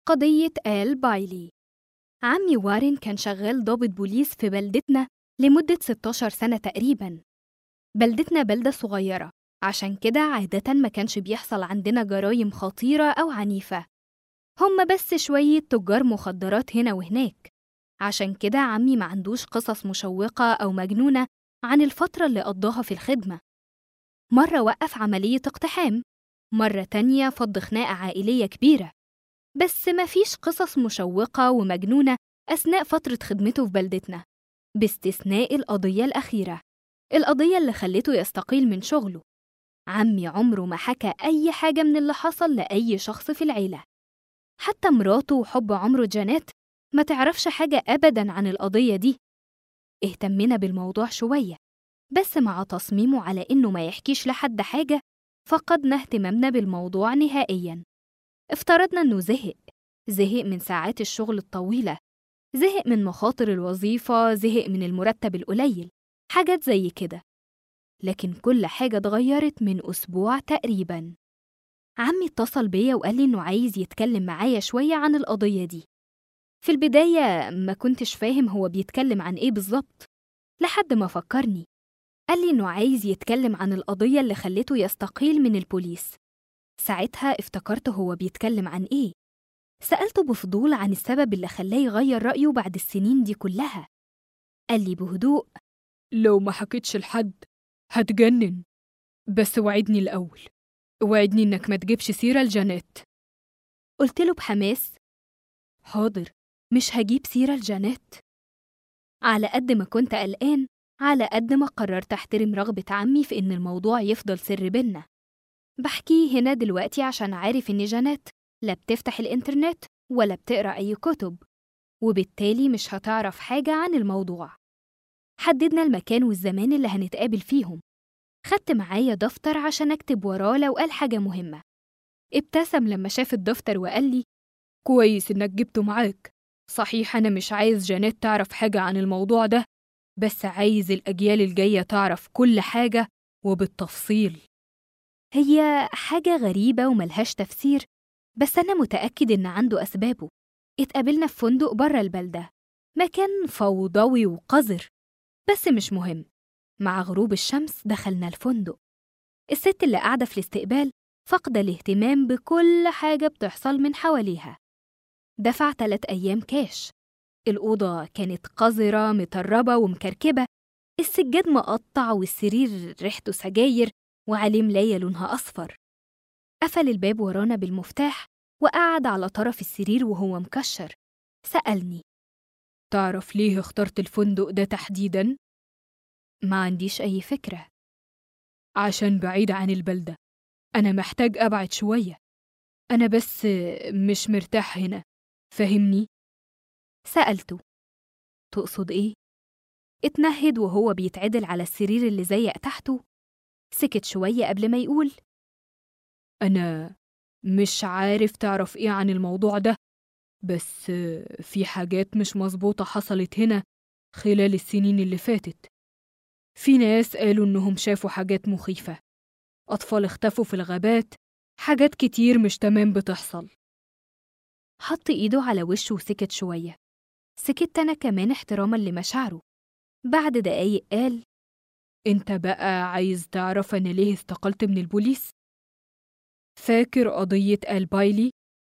قضية آل بايلي عمي وارن كان شغال ضابط بوليس في بلدتنا لمدة 16 سنة تقريباً بلدتنا بلدة صغيرة عشان كده عادة ما كانش بيحصل عندنا جرايم خطيرة أو عنيفة هم بس شوية تجار مخدرات هنا وهناك عشان كده عمي ما عندوش قصص مشوقة أو مجنونة عن الفترة اللي قضاها في الخدمة مرة وقف عملية اقتحام مرة تانية فض خناقة عائلية كبيرة بس مفيش قصص مشوقة ومجنونة أثناء فترة خدمته في بلدتنا باستثناء القضية الأخيرة القضية اللي خلته يستقيل من شغله عمي عمره ما حكى أي حاجة من اللي حصل لأي شخص في العيلة حتى مراته وحب عمره جانيت ما تعرفش حاجة أبداً عن القضية دي اهتمنا بالموضوع شوية بس مع تصميمه على إنه ما يحكيش لحد حاجة فقدنا اهتمامنا بالموضوع نهائياً افترضنا إنه زهق زهق من ساعات الشغل الطويلة زهق من مخاطر الوظيفة زهق من المرتب القليل حاجات زي كده لكن كل حاجة اتغيرت من أسبوع تقريباً عمي اتصل بيا وقال لي إنه عايز يتكلم معايا شوية عن القضية دي في البداية ما كنتش فاهم هو بيتكلم عن إيه بالظبط لحد ما فكرني قال لي إنه عايز يتكلم عن القضية اللي خلته يستقيل من البوليس ساعتها افتكرت هو بيتكلم عن إيه سألته بفضول عن السبب اللي خلاه يغير رأيه بعد السنين دي كلها قال لي بهدوء لو ما حكيتش لحد هتجنن بس وعدني الأول وعدني إنك ما تجيبش سيرة لجانيت قلت له بحماس حاضر مش هجيب سيرة لجانيت على قد ما كنت قلقان على قد ما قررت أحترم رغبة عمي في إن الموضوع يفضل سر بينا بحكيه هنا دلوقتي عشان عارف إن جانيت لا بتفتح الإنترنت ولا بتقرأ أي كتب وبالتالي مش هتعرف حاجة عن الموضوع حددنا المكان والزمان اللي هنتقابل فيهم خدت معايا دفتر عشان أكتب وراه لو قال حاجة مهمة ابتسم لما شاف الدفتر وقال لي كويس إنك جبته معاك صحيح أنا مش عايز جانيت تعرف حاجة عن الموضوع ده بس عايز الأجيال الجاية تعرف كل حاجة وبالتفصيل هي حاجة غريبة وملهاش تفسير بس أنا متأكد إن عنده أسبابه اتقابلنا في فندق برا البلدة مكان فوضوي وقذر بس مش مهم مع غروب الشمس دخلنا الفندق الست اللي قاعدة في الاستقبال فاقدة الاهتمام بكل حاجة بتحصل من حواليها دفع تلات أيام كاش الأوضة كانت قذرة مطربة ومكركبة السجاد مقطع والسرير ريحته سجاير وعليه ملاية لونها أصفر قفل الباب ورانا بالمفتاح وقعد على طرف السرير وهو مكشر سألني تعرف ليه اخترت الفندق ده تحديداً؟ ما عنديش أي فكرة عشان بعيد عن البلدة أنا محتاج أبعد شوية أنا بس مش مرتاح هنا فهمني؟ سألته تقصد إيه؟ اتنهد وهو بيتعدل على السرير اللي زيق تحته سكت شوية قبل ما يقول أنا مش عارف تعرف إيه عن الموضوع ده بس في حاجات مش مظبوطة حصلت هنا خلال السنين اللي فاتت في ناس قالوا إنهم شافوا حاجات مخيفة أطفال اختفوا في الغابات حاجات كتير مش تمام بتحصل حط إيده على وشه وسكت شوية سكت أنا كمان احتراما لمشاعره بعد دقايق قال انت بقى عايز تعرف أنا ليه استقلت من البوليس؟ فاكر قضية آل بايلي؟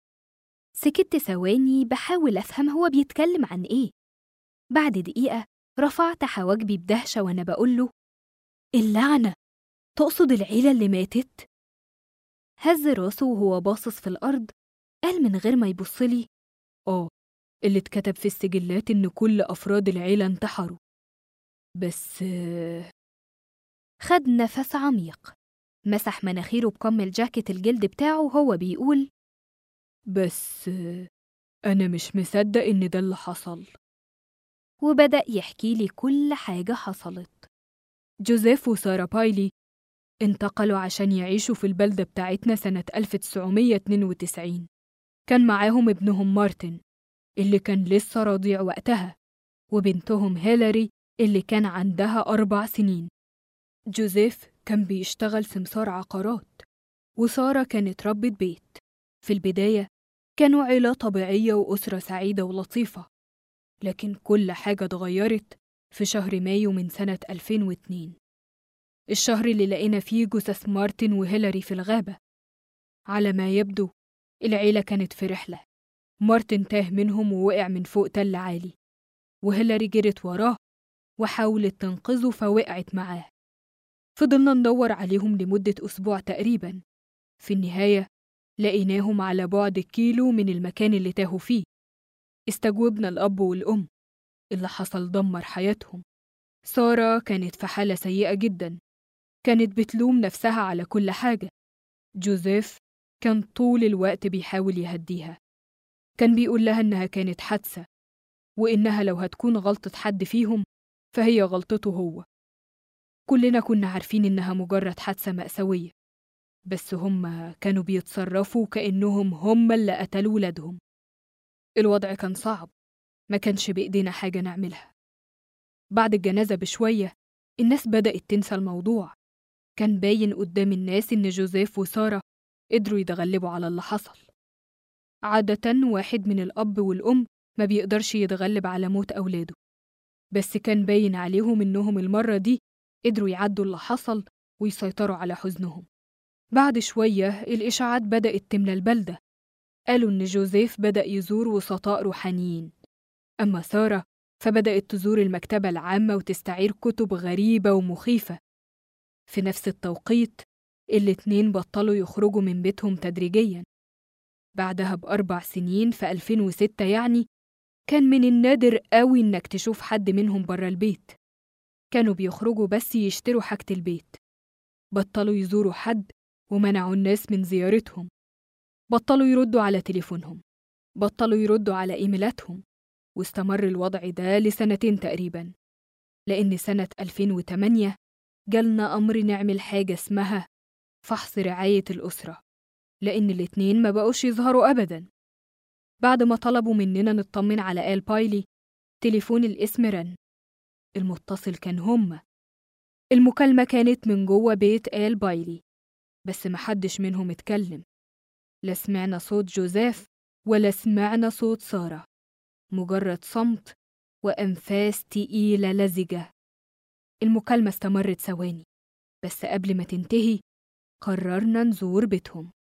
سكت ثواني بحاول أفهم هو بيتكلم عن إيه بعد دقيقة رفعت حواجبي بدهشة وأنا بقوله اللعنة تقصد العيلة اللي ماتت؟ هز راسه وهو باصص في الأرض قال من غير ما يبصلي آه اللي اتكتب في السجلات إن كل أفراد العيلة انتحروا بس خد نفس عميق مسح مناخيره بكم الجاكيت الجلد بتاعه وهو بيقول بس أنا مش مصدق إن ده اللي حصل وبدأ يحكي لي كل حاجة حصلت جوزيف وسارة بايلي انتقلوا عشان يعيشوا في البلدة بتاعتنا سنة 1992 كان معاهم ابنهم مارتن اللي كان لسه رضيع وقتها وبنتهم هيلاري اللي كان عندها أربع سنين جوزيف كان بيشتغل سمسار عقارات وسارة كانت ربة بيت في البداية كانوا عيلة طبيعية وأسرة سعيدة ولطيفة لكن كل حاجة اتغيرت في شهر مايو من سنة 2002 الشهر اللي لقينا فيه جثث مارتن وهيلاري في الغابة على ما يبدو العيلة كانت في رحلة مارتن تاه منهم ووقع من فوق تل عالي وهيلاري جرت وراه وحاولت تنقذه فوقعت معاه فضلنا ندور عليهم لمدة أسبوع تقريبا في النهاية لقيناهم على بعد كيلو من المكان اللي تاهوا فيه استجوبنا الأب والأم اللي حصل دمر حياتهم سارة كانت في حالة سيئة جدا كانت بتلوم نفسها على كل حاجة جوزيف كان طول الوقت بيحاول يهديها كان بيقول لها إنها كانت حادثة وإنها لو هتكون غلطة حد فيهم فهي غلطته هو كلنا كنا عارفين إنها مجرد حادثة مأساوية بس هم كانوا بيتصرفوا كأنهم هم اللي قتلوا ولادهم الوضع كان صعب ما كانش بإيدينا حاجة نعملها بعد الجنازة بشوية الناس بدأت تنسى الموضوع كان باين قدام الناس إن جوزيف وسارة قدروا يتغلبوا على اللي حصل عادة واحد من الأب والأم ما بيقدرش يتغلب على موت أولاده بس كان باين عليهم إنهم المرة دي قدروا يعدوا اللي حصل ويسيطروا على حزنهم بعد شوية الإشاعات بدأت تملى البلدة قالوا إن جوزيف بدأ يزور وسطاء روحانيين أما سارة فبدأت تزور المكتبة العامة وتستعير كتب غريبة ومخيفة في نفس التوقيت الاتنين بطلوا يخرجوا من بيتهم تدريجيا بعدها بأربع سنين في 2006 يعني كان من النادر قوي إنك تشوف حد منهم برا البيت كانوا بيخرجوا بس يشتروا حاجة البيت بطلوا يزوروا حد ومنعوا الناس من زيارتهم بطلوا يردوا على تليفونهم بطلوا يردوا على إيميلاتهم واستمر الوضع ده لسنتين تقريبا لأن سنة 2008 جالنا أمر نعمل حاجة اسمها فحص رعاية الأسرة لأن الاتنين ما بقوش يظهروا أبدا بعد ما طلبوا مننا نطمن على آل بايلي تليفون الاسم رن المتصل كان هما المكالمة كانت من جوه بيت آل بايلي بس محدش منهم اتكلم لا سمعنا صوت جوزيف ولا سمعنا صوت سارة مجرد صمت وأنفاس تقيلة لزجة المكالمة استمرت ثواني بس قبل ما تنتهي قررنا نزور بيتهم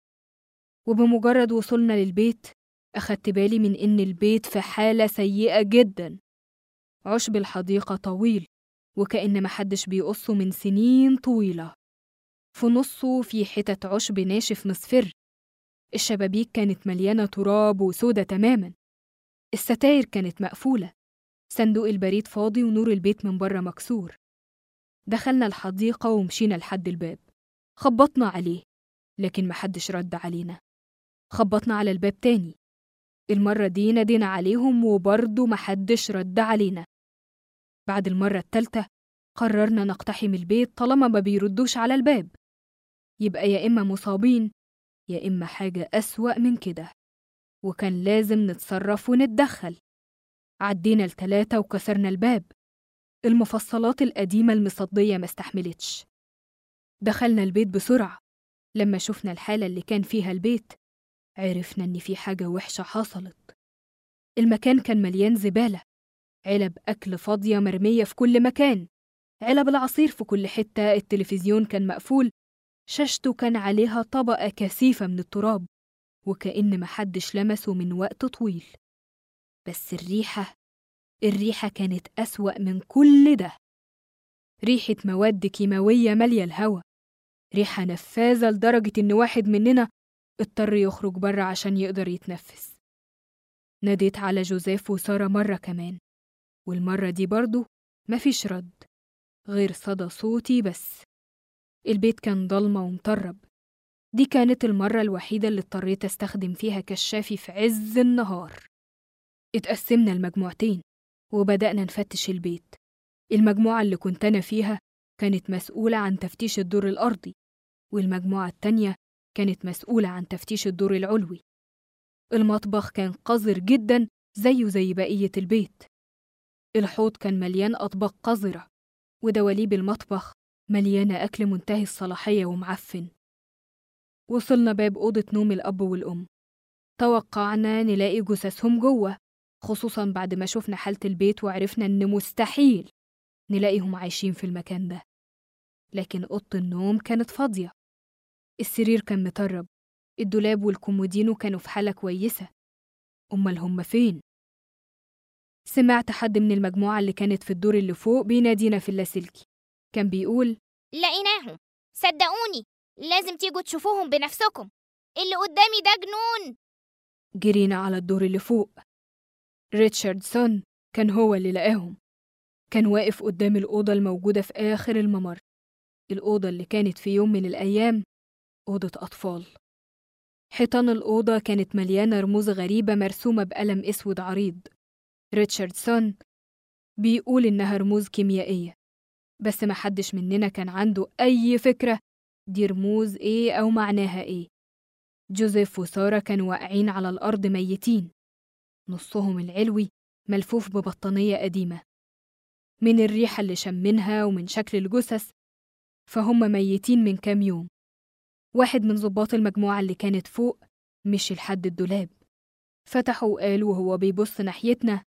وبمجرد وصولنا للبيت أخدت بالي من إن البيت في حالة سيئة جدا عشب الحديقة طويل وكأن محدش بيقصه من سنين طويلة في نصه في حتت عشب ناشف مصفر الشبابيك كانت مليانة تراب وسودة تماما الستاير كانت مقفولة صندوق البريد فاضي ونور البيت من بره مكسور دخلنا الحديقة ومشينا لحد الباب خبطنا عليه لكن محدش رد علينا خبطنا على الباب تاني المرة دي نادينا عليهم وبرضه محدش رد علينا بعد المرة التالتة قررنا نقتحم البيت طالما ما بيردوش على الباب يبقى يا إما مصابين يا إما حاجة أسوأ من كده وكان لازم نتصرف ونتدخل عدينا التلاتة وكسرنا الباب المفصلات القديمة المصدية ما استحملتش دخلنا البيت بسرعة لما شفنا الحالة اللي كان فيها البيت عرفنا إن في حاجة وحشة حصلت المكان كان مليان زبالة علب أكل فاضية مرمية في كل مكان علب العصير في كل حتة التلفزيون كان مقفول شاشته كان عليها طبقة كثيفة من التراب وكأن محدش لمسه من وقت طويل بس الريحة الريحة كانت أسوأ من كل ده ريحة مواد كيماوية مالية الهوا ريحة نفاذة لدرجة إن واحد مننا اضطر يخرج بره عشان يقدر يتنفس ناديت على جوزيف وسارة مرة كمان والمرة دي برضو مفيش رد غير صدى صوتي بس البيت كان ضلمة ومطرب دي كانت المرة الوحيدة اللي اضطريت أستخدم فيها كشافي في عز النهار اتقسمنا المجموعتين وبدأنا نفتش البيت المجموعة اللي كنت أنا فيها كانت مسؤولة عن تفتيش الدور الأرضي والمجموعة التانية كانت مسؤولة عن تفتيش الدور العلوي المطبخ كان قذر جدا زيه زي بقية البيت الحوض كان مليان أطباق قذرة ودواليب المطبخ مليانة أكل منتهي الصلاحية ومعفن وصلنا باب أوضة نوم الأب والأم توقعنا نلاقي جثثهم جوه خصوصا بعد ما شفنا حالة البيت وعرفنا إن مستحيل نلاقيهم عايشين في المكان ده لكن أوضة النوم كانت فاضية السرير كان مطرب الدولاب والكومودينو كانوا في حالة كويسة أمال هم فين؟ سمعت حد من المجموعة اللي كانت في الدور اللي فوق بينادينا في اللاسلكي كان بيقول لقيناهم صدقوني لازم تيجوا تشوفوهم بنفسكم اللي قدامي ده جنون جرينا على الدور اللي فوق ريتشاردسون كان هو اللي لقاهم كان واقف قدام الأوضة الموجودة في آخر الممر الأوضة اللي كانت في يوم من الأيام أوضة أطفال حيطان الأوضة كانت مليانة رموز غريبة مرسومة بقلم أسود عريض ريتشاردسون بيقول إنها رموز كيميائية بس محدش مننا كان عنده أي فكرة دي رموز إيه أو معناها إيه جوزيف وسارة كانوا واقعين على الأرض ميتين نصهم العلوي ملفوف ببطانية قديمة من الريحة اللي شمنها ومن شكل الجثث فهم ميتين من كام يوم واحد من ضباط المجموعة اللي كانت فوق مشي لحد الدولاب فتحه وقال وهو بيبص ناحيتنا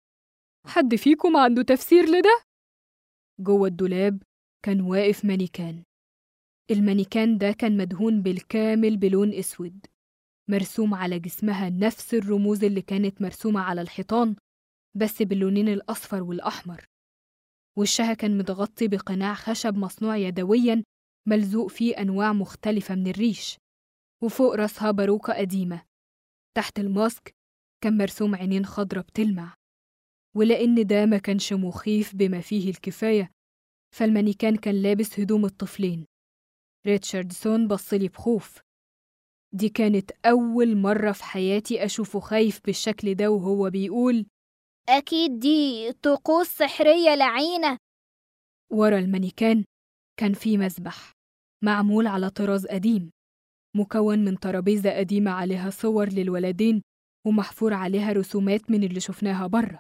حد فيكم عنده تفسير لده؟ جوه الدولاب كان واقف مانيكان المانيكان ده كان مدهون بالكامل بلون اسود مرسوم على جسمها نفس الرموز اللي كانت مرسومة على الحيطان بس باللونين الأصفر والأحمر وشها كان متغطي بقناع خشب مصنوع يدويا ملزوق فيه أنواع مختلفة من الريش وفوق راسها باروكة قديمة تحت الماسك كان مرسوم عينين خضرة بتلمع ولأن ده ما كانش مخيف بما فيه الكفاية فالمانيكان كان لابس هدوم الطفلين ريتشاردسون بصلي بخوف دي كانت أول مرة في حياتي أشوفه خايف بالشكل ده وهو بيقول أكيد دي طقوس سحرية لعينة ورا المانيكان كان في مسبح معمول على طراز قديم مكون من ترابيزة قديمة عليها صور للولدين ومحفور عليها رسومات من اللي شفناها بره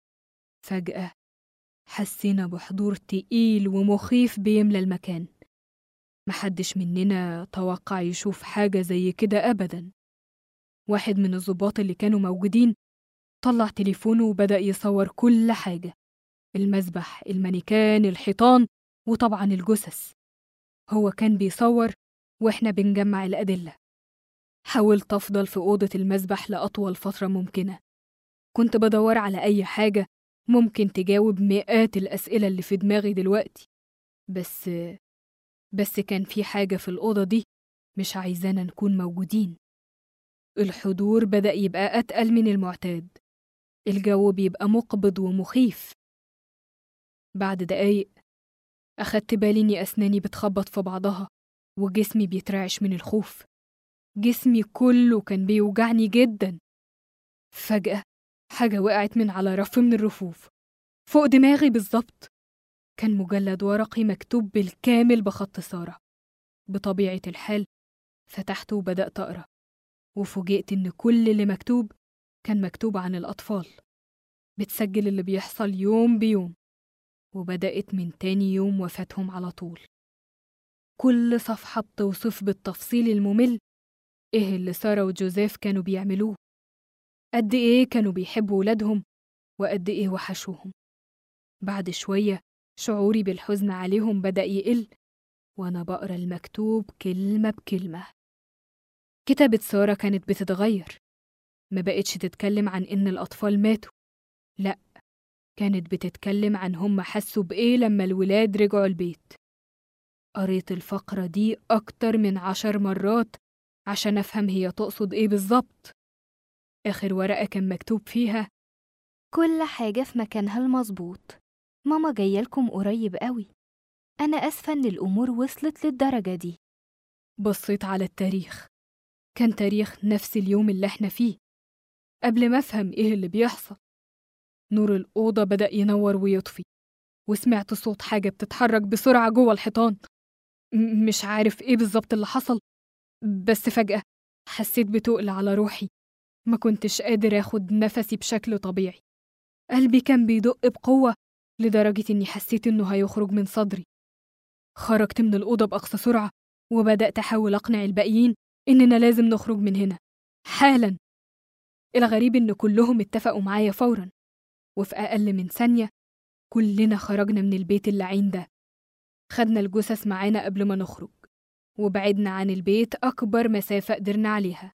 فجأة حسينا بحضور تقيل ومخيف بيملى المكان محدش مننا توقع يشوف حاجة زي كده أبدا واحد من الضباط اللي كانوا موجودين طلع تليفونه وبدأ يصور كل حاجة المسبح المانيكان الحيطان وطبعا الجثث هو كان بيصور وإحنا بنجمع الأدلة حاولت أفضل في أوضة المسبح لأطول فترة ممكنة كنت بدور على أي حاجة ممكن تجاوب مئات الأسئلة اللي في دماغي دلوقتي بس بس كان في حاجة في الأوضة دي مش عايزانا نكون موجودين الحضور بدأ يبقى أتقل من المعتاد الجو بيبقى مقبض ومخيف بعد دقايق أخدت بالي إني أسناني بتخبط في بعضها وجسمي بيترعش من الخوف جسمي كله كان بيوجعني جدا فجأة حاجة وقعت من على رف من الرفوف فوق دماغي بالظبط كان مجلد ورقي مكتوب بالكامل بخط سارة بطبيعة الحال فتحته وبدأت أقرأ وفوجئت إن كل اللي مكتوب كان مكتوب عن الأطفال بتسجل اللي بيحصل يوم بيوم وبدأت من تاني يوم وفاتهم على طول كل صفحة بتوصف بالتفصيل الممل إيه اللي سارة وجوزيف كانوا بيعملوه قد إيه كانوا بيحبوا ولادهم وقد إيه وحشوهم بعد شوية شعوري بالحزن عليهم بدأ يقل وأنا بقرا المكتوب كلمة بكلمة كتابة سارة كانت بتتغير ما بقتش تتكلم عن إن الأطفال ماتوا لأ كانت بتتكلم عن هم حسوا بإيه لما الولاد رجعوا البيت قريت الفقرة دي أكتر من عشر مرات عشان أفهم هي تقصد إيه بالظبط آخر ورقة كان مكتوب فيها كل حاجة في مكانها المظبوط ماما جاية لكم قريب قوي أنا أسفة إن الأمور وصلت للدرجة دي بصيت على التاريخ كان تاريخ نفس اليوم اللي احنا فيه قبل ما أفهم إيه اللي بيحصل نور الأوضة بدأ ينور ويطفي وسمعت صوت حاجة بتتحرك بسرعة جوه الحيطان م- مش عارف إيه بالظبط اللي حصل بس فجأة حسيت بتقل على روحي ما كنتش قادر آخد نفسي بشكل طبيعي قلبي كان بيدق بقوة لدرجة إني حسيت إنه هيخرج من صدري خرجت من الأوضة بأقصى سرعة وبدأت أحاول أقنع الباقيين إننا لازم نخرج من هنا حالا الغريب إن كلهم اتفقوا معايا فورا وفي أقل من ثانية كلنا خرجنا من البيت اللعين ده خدنا الجثث معانا قبل ما نخرج وبعدنا عن البيت أكبر مسافة قدرنا عليها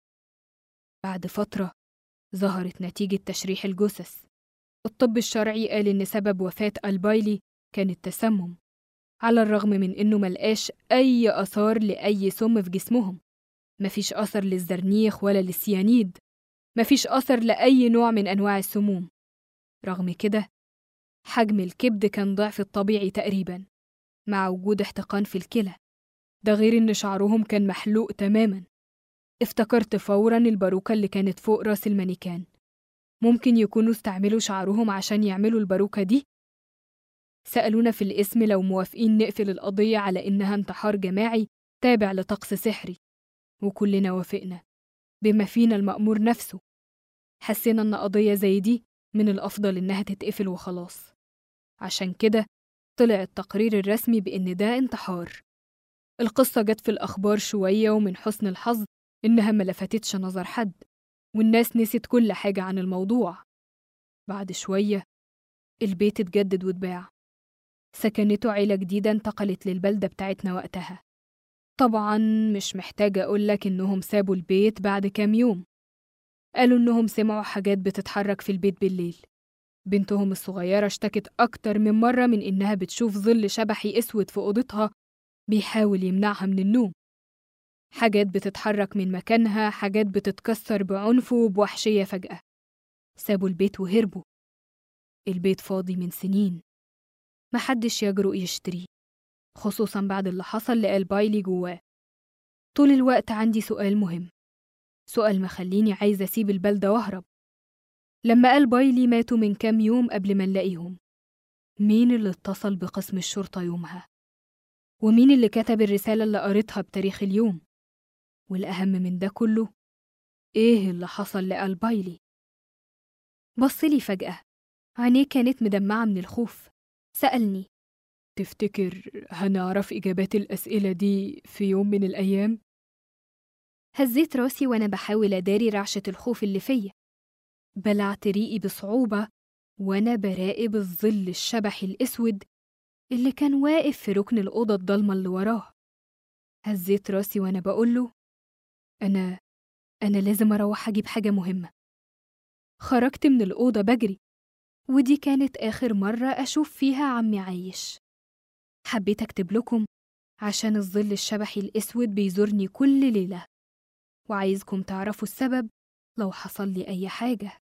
بعد فترة ظهرت نتيجة تشريح الجثث الطب الشرعي قال إن سبب وفاة البايلي كان التسمم على الرغم من إنه ملقاش أي آثار لأي سم في جسمهم مفيش أثر للزرنيخ ولا للسيانيد مفيش أثر لأي نوع من أنواع السموم رغم كده حجم الكبد كان ضعف الطبيعي تقريبا مع وجود احتقان في الكلى ده غير إن شعرهم كان محلوق تماما افتكرت فورا الباروكة اللي كانت فوق راس المانيكان ممكن يكونوا استعملوا شعرهم عشان يعملوا الباروكة دي سألونا في الاسم لو موافقين نقفل القضية على إنها انتحار جماعي تابع لطقس سحري وكلنا وافقنا بما فينا المأمور نفسه حسينا إن قضية زي دي من الأفضل إنها تتقفل وخلاص عشان كده طلع التقرير الرسمي بإن ده انتحار القصة جت في الأخبار شوية ومن حسن الحظ إنها ما لفتتش نظر حد والناس نسيت كل حاجة عن الموضوع بعد شوية البيت اتجدد واتباع سكنته عيلة جديدة انتقلت للبلدة بتاعتنا وقتها طبعا مش محتاجة أقولك إنهم سابوا البيت بعد كام يوم قالوا إنهم سمعوا حاجات بتتحرك في البيت بالليل بنتهم الصغيرة اشتكت أكتر من مرة من إنها بتشوف ظل شبحي أسود في أوضتها بيحاول يمنعها من النوم حاجات بتتحرك من مكانها حاجات بتتكسر بعنف وبوحشية فجأة سابوا البيت وهربوا البيت فاضي من سنين محدش يجرؤ يشتريه خصوصا بعد اللي حصل لقلبايلي جواه طول الوقت عندي سؤال مهم سؤال مخليني عايزة أسيب البلدة وأهرب لما قال بايلي ماتوا من كام يوم قبل ما نلاقيهم مين اللي اتصل بقسم الشرطة يومها؟ ومين اللي كتب الرسالة اللي قريتها بتاريخ اليوم؟ والأهم من ده كله إيه اللي حصل لألبايلي؟ بصلي فجأة عينيه كانت مدمعة من الخوف سألني تفتكر هنعرف إجابات الأسئلة دي في يوم من الأيام؟ هزيت راسي وأنا بحاول أداري رعشة الخوف اللي فيا بلعت ريقي بصعوبة وأنا براقب الظل الشبحي الأسود اللي كان واقف في ركن الأوضة الضلمة اللي وراه هزيت راسي وأنا بقوله أنا أنا لازم أروح أجيب حاجة مهمة خرجت من الأوضة بجري ودي كانت آخر مرة أشوف فيها عمي عايش حبيت أكتب لكم عشان الظل الشبحي الأسود بيزورني كل ليلة وعايزكم تعرفوا السبب لو حصل لي أي حاجة